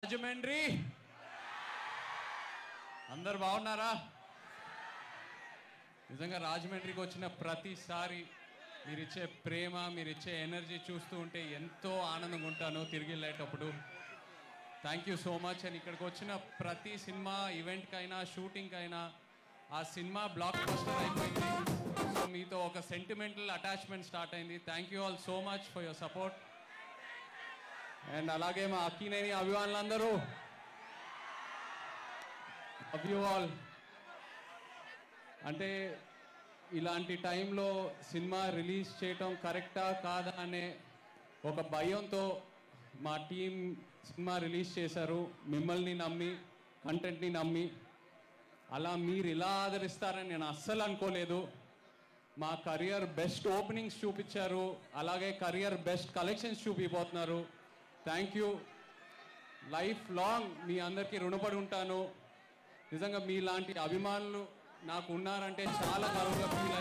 రాజమండ్రి అందరు బాగున్నారా నిజంగా రాజమండ్రికి వచ్చిన ప్రతిసారి మీరిచ్చే ప్రేమ మీరిచ్చే ఎనర్జీ చూస్తూ ఉంటే ఎంతో ఆనందంగా ఉంటాను తిరిగి వెళ్ళేటప్పుడు thank you so much and ఇక్కడికి వచ్చిన ప్రతి సినిమా ఈవెంట్కైనా షూటింగ్కైనా ఆ సినిమా బ్లాక్ బస్టర్ అయిపోయింది సో మీతో ఒక సెంటిమెంటల్ అటాచ్మెంట్ స్టార్ట్ అయింది thank you all so much for your support and అలాగే మా అక్కినేని అభిమానులందరూ లవ్ యూ ఆల్ అంటే ఇలాంటి టైంలో సినిమా రిలీజ్ చేయటం కరెక్టా కాదా అనే ఒక భయంతో మా టీం సినిమా రిలీజ్ చేశారు మిమ్మల్ని నమ్మి కంటెంట్ని నమ్మి అలా మీరు ఇలా ఆదరిస్తారని నేను అస్సలు అనుకోలేదు మా కరియర్ బెస్ట్ ఓపెనింగ్స్ చూపించారు అలాగే కరియర్ బెస్ట్ కలెక్షన్స్ చూపిపోతున్నారు థ్యాంక్ యూ లైఫ్ లాంగ్ మీ అందరికీ రుణపడి ఉంటాను నిజంగా మీలాంటి అభిమానులు నాకు ఉన్నారంటే చాలా గర్వంగా ఫీల్